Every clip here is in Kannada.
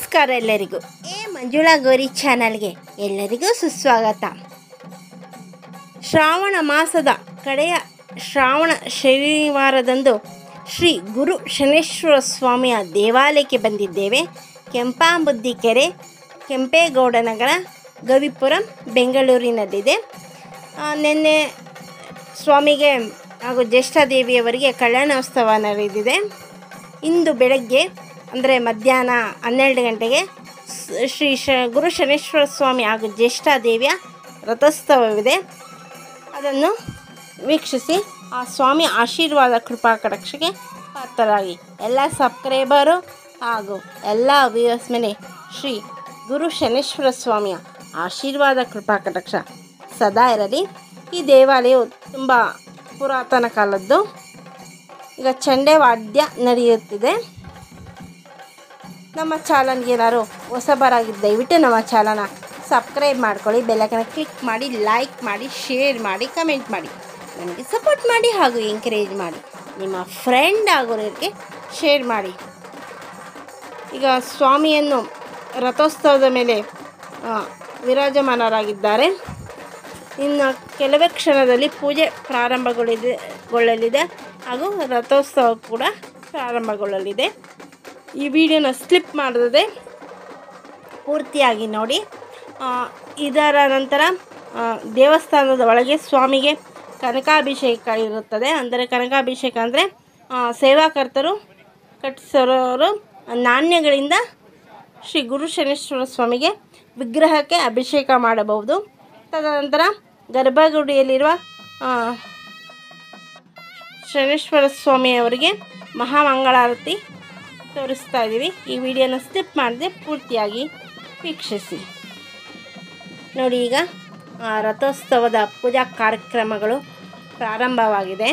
ನಮಸ್ಕಾರ ಎಲ್ಲರಿಗೂ ಎ ಮಂಜುಳಾ ಗೌರಿ ಚಾನಲ್ಗೆ ಎಲ್ಲರಿಗೂ ಸುಸ್ವಾಗತ ಶ್ರಾವಣ ಮಾಸದ ಕಡೆಯ ಶ್ರಾವಣ ಶನಿವಾರದಂದು ಶ್ರೀ ಗುರು ಶನೇಶ್ವರ ಸ್ವಾಮಿಯ ದೇವಾಲಯಕ್ಕೆ ಬಂದಿದ್ದೇವೆ ಕೆಂಪಾಂಬುದ್ದಿ ಕೆರೆ ಕೆಂಪೇಗೌಡ ನಗರ ಗವಿಪುರಂ ಬೆಂಗಳೂರಿನಲ್ಲಿದೆ ಆ, ನಿನ್ನೆ ಸ್ವಾಮಿಗೆ ಹಾಗೂ ಜ್ಯೇಷ್ಠಾದೇವಿಯವರಿಗೆ ಕಲ್ಯಾಣೋತ್ಸವ ನಡೆದಿದೆ ಇಂದು ಬೆಳಗ್ಗೆ ಅಂದರೆ ಮಧ್ಯಾಹ್ನ ಹನ್ನೆರಡು ಗಂಟೆಗೆ ಸ್- ಶ್ರೀ ಶ ಗುರು ಶನೇಶ್ವರ ಸ್ವಾಮಿ ಹಾಗೂ ಜ್ಯೇಷ್ಠಾದೇವಿಯ ರಥೋತ್ಸವವಿದೆ ಅದನ್ನು ವೀಕ್ಷಿಸಿ ಆ ಸ್ವಾಮಿ ಆಶೀರ್ವಾದ ಕೃಪಾ ಕಟಾಕ್ಷಕ್ಕೆ ಪಾತ್ರರಾಗಿ ಎಲ್ಲ ಸಬ್ಸ್ಕ್ರೈಬರು ಹಾಗೂ ಎಲ್ಲ ವ್ಯೂವರ್ಸ್ ಮೇಲೆ ಶ್ರೀ ಗುರು ಶನೇಶ್ವರ ಸ್ವಾಮಿಯ ಆಶೀರ್ವಾದ ಕೃಪಾ ಕಟಾಕ್ಷ ಸದಾ ಇರಲಿ ಈ ದೇವಾಲಯವು ತುಂಬ ಪುರಾತನ ಕಾಲದ್ದು ಈಗ ಚಂಡೆ ವಾದ್ಯ ನಡೆಯುತ್ತಿದೆ ನಮ್ಮ ಚಾನಲ್ಗೆ ಏನಾದ್ರು ಹೊಸಬರಾಗಿದ್ದು ದಯವಿಟ್ಟು ನಮ್ಮ ಚಾನಲ್ನ ಸಬ್ಸ್ಕ್ರೈಬ್ ಮಾಡ್ಕೊಳ್ಳಿ ಬೆಲ್ಲಕ್ಕನ ಕ್ಲಿಕ್ ಮಾಡಿ ಲೈಕ್ ಮಾಡಿ ಶೇರ್ ಮಾಡಿ ಕಮೆಂಟ್ ಮಾಡಿ ನನಗೆ ಸಪೋರ್ಟ್ ಮಾಡಿ ಹಾಗೂ ಎಂಕರೇಜ್ ಮಾಡಿ ನಿಮ್ಮ ಫ್ರೆಂಡ್ ಆಗೋರಿಗೆ ಶೇರ್ ಮಾಡಿ ಈಗ ಸ್ವಾಮಿಯನ್ನು ರಥೋತ್ಸವದ ಮೇಲೆ ಆ, ವಿರಾಜಮಾನರಾಗಿದ್ದಾರೆ ಇನ್ನು ಕೆಲವೇ ಕ್ಷಣದಲ್ಲಿ ಪೂಜೆ ಪ್ರಾರಂಭಗೊಳ್ಳಿದೆ ಗೊಳ್ಳಲಿದೆ ಹಾಗೂ ರಥೋತ್ಸವ ಕೂಡ ಪ್ರಾರಂಭಗೊಳ್ಳಲಿದೆ ಈ ವಿಡಿಯೋನ ಸ್ಲಿಪ್ ಮಾಡದೆ ಪೂರ್ತಿಯಾಗಿ ನೋಡಿ ಆ, ಇದರ ನಂತರ ಆ, ದೇವಸ್ಥಾನದ ಒಳಗೆ ಸ್ವಾಮಿಗೆ ಕನಕಾಭಿಷೇಕ ಇರುತ್ತದೆ ಅಂದರೆ ಕನಕಾಭಿಷೇಕ ಅಂದರೆ ಸೇವಾಕರ್ತರು ಕಟ್ಟಿಸೋರು ನಾಣ್ಯಗಳಿಂದ ಶ್ರೀ ಗುರು ಶನೇಶ್ವರ ಸ್ವಾಮಿಗೆ ವಿಗ್ರಹಕ್ಕೆ ಅಭಿಷೇಕ ಮಾಡಬಹುದು ತದನಂತರ ಗರ್ಭಗುಡಿಯಲ್ಲಿರುವ ಆ, ಶನೇಶ್ವರ ಸ್ವಾಮಿಯವರಿಗೆ ಮಹಾಮಂಗಳಾರತಿ ತೋರಿಸ್ತಾ ಇದ್ದೀವಿ ಈ ವಿಡಿಯೋನ ಸ್ಕಿಪ್ ಮಾಡದೆ ಪೂರ್ತಿಯಾಗಿ ವೀಕ್ಷಿಸಿ ನೋಡಿ ಈಗ ಆ, ರಥೋತ್ಸವದ ಪೂಜಾ ಕಾರ್ಯಕ್ರಮಗಳು ಪ್ರಾರಂಭವಾಗಿದೆ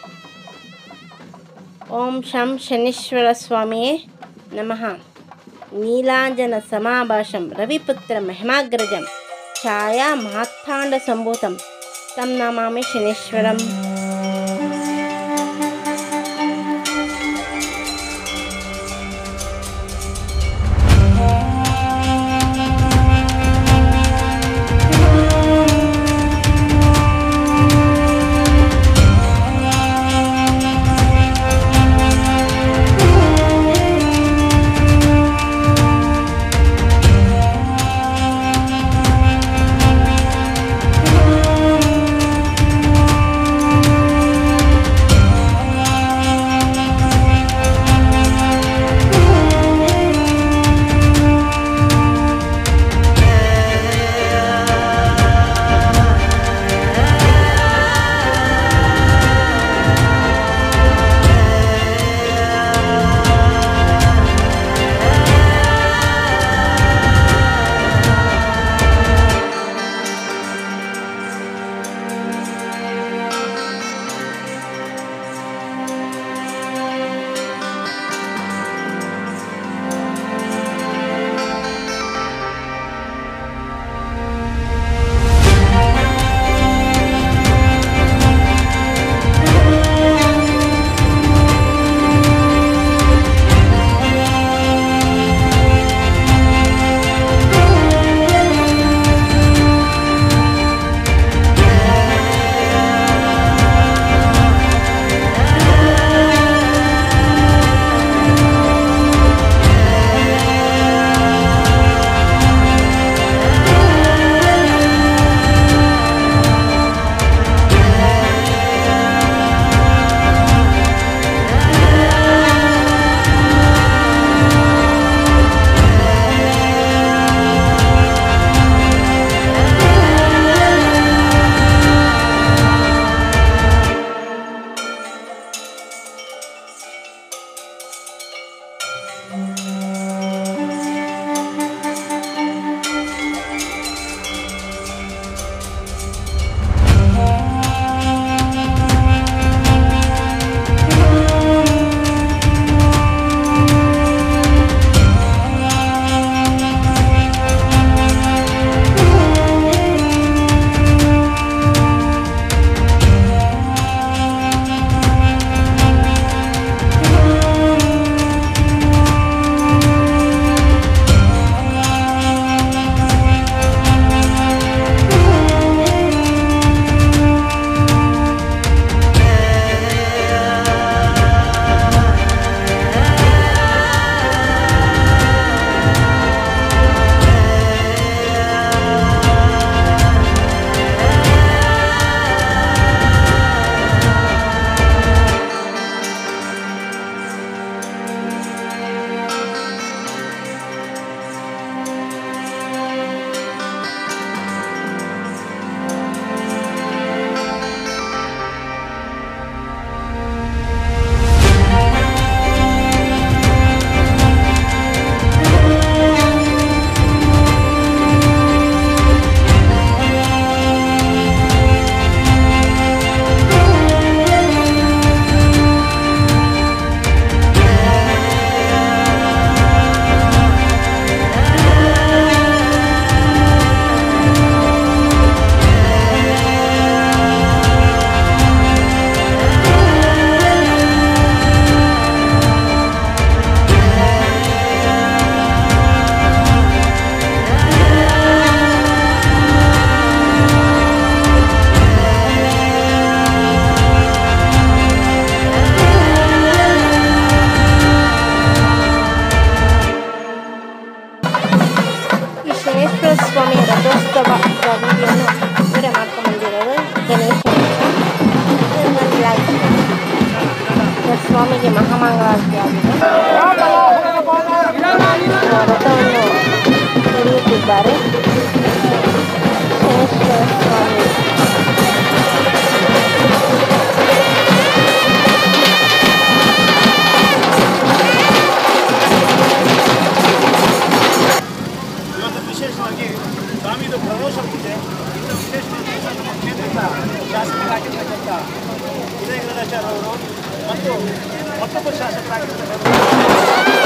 ಓಂ ಶಂ ಶನೀಶ್ವರ ಸ್ವಾಮಿಯೇ ನಮಃ ನೀಲಾಂಜನ ಸಮಾಭಾಷಂ ರವಿಪುತ್ರ ಮಹಿಮಾಗ್ರಜಂ ಛಾಯಾ ಮಹಾತ್ತಾಂಡ ಸಂಭೂತಂ ತಂ ನಮಾಮಿ ಶನೇಶ್ವರಂ ಸ್ವಾಮಿಗೆ ಮಹಾಮಂಗಳಾರತಿ ಆಗಿದೆ ರಥವನ್ನು ಎಳೆಯುತ್ತಿದ್ದಾರೆ ಶನೇಶ್ವರ ಸ್ವಾಮಿ ಇವತ್ತು ವಿಶೇಷವಾಗಿ ಸ್ವಾಮಿದು ಪ್ರವೇಶ ಇದೆ ಇನ್ನು ವಿಶೇಷವಾಗಿ ನಮ್ಮ ಕ್ಷೇತ್ರದ ಶಾಸಕರಾಗಿರ್ತಕ್ಕಂಥ ಉದಯ ಗರುಡಾಚಾರ್ಯ ಅವರು ಮತ್ತು ಮತ್ತೊಬ್ಬ ಶಾಸಕರಾಗಿರ್ತಕ್ಕಂಥ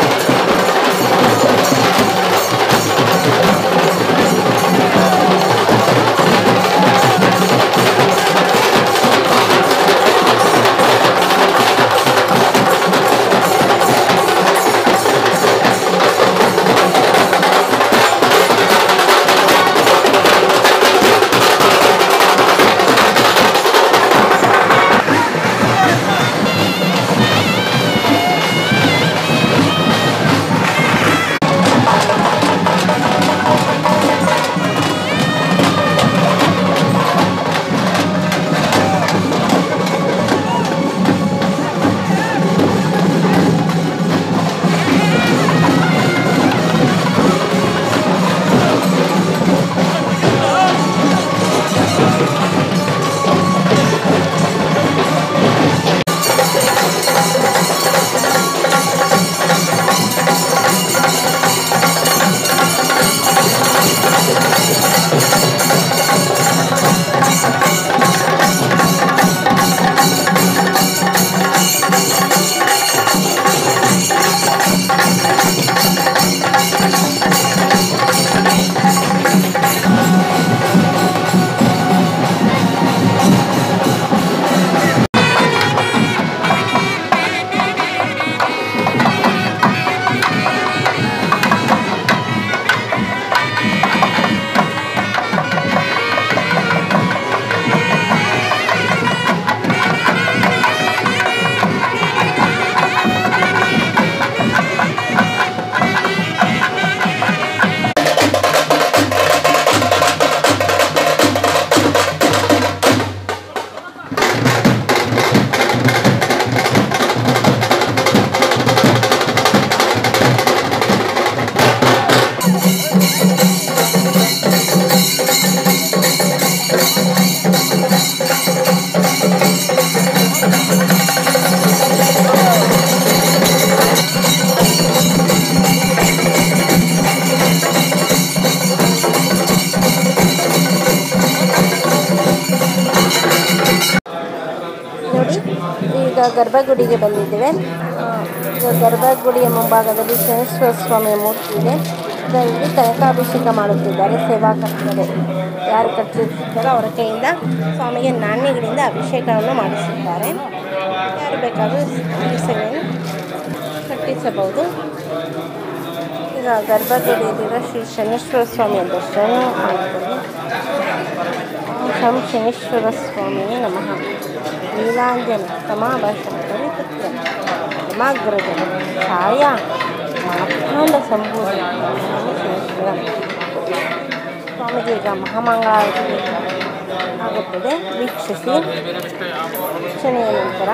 ನೋಡಿ ಈಗ ಗರ್ಭಗುಡಿಗೆ ಬಂದಿದ್ದೇವೆ ಆ, ಈಗ ಗರ್ಭಗುಡಿಯ ಮುಂಭಾಗದಲ್ಲಿ ಶನೇಶ್ವರ ಸ್ವಾಮಿಯ ಮೂರ್ತಿ ಇದೆ ಇದರಲ್ಲಿ ಕನಕಾಭಿಷೇಕ ಮಾಡುತ್ತಿದ್ದಾರೆ ಸೇವಾಕರ್ತರು ಯಾರು ಕಟ್ಟಿರ್ತಾರೋ ಅವರ ಕೈಯಿಂದ ಸ್ವಾಮಿಗೆ ನಾಣ್ಯಗಳಿಂದ ಅಭಿಷೇಕವನ್ನು ಮಾಡಿಸುತ್ತಾರೆ ಯಾರು ಬೇಕಾದರೂ ಈ ಸೇವೆಯನ್ನು ಕಟ್ಟಿಸಬಹುದು ಈಗ ಗರ್ಭಗುಡಿಯಲ್ಲಿರೋ ಶ್ರೀ ಶನೇಶ್ವರ ಸ್ವಾಮಿಯ ದರ್ಶನ ಮಾಡಿಕೊಂಡು ಓಂ ಶಂ ಶನೇಶ್ವರ ಸ್ವಾಮಿಯೇ ನಮಃ ನೀಲಾಂಜನ ಸಮಾಭಾಷಣ ಪರಿಪುತ್ರ ಯಮಾಗ್ರಜನ ಛಾಯಾ ಮಾರ್ಥಾಂಡ ಸಂಭೂತ ಸ್ವಾಮಿ ಶನೇಶ್ವರ ಸ್ವಾಮಿಗೆ ಈಗ ಮಹಾಮಂಗಳಾರತಿ ಆಗುತ್ತದೆ ವೀಕ್ಷಿಸಿ ವೀಕ್ಷಣೆಯ ನಂತರ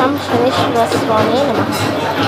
ಓಂ ಶನೇಶ್ವರ ಸ್ವಾಮಿ ನಮಃ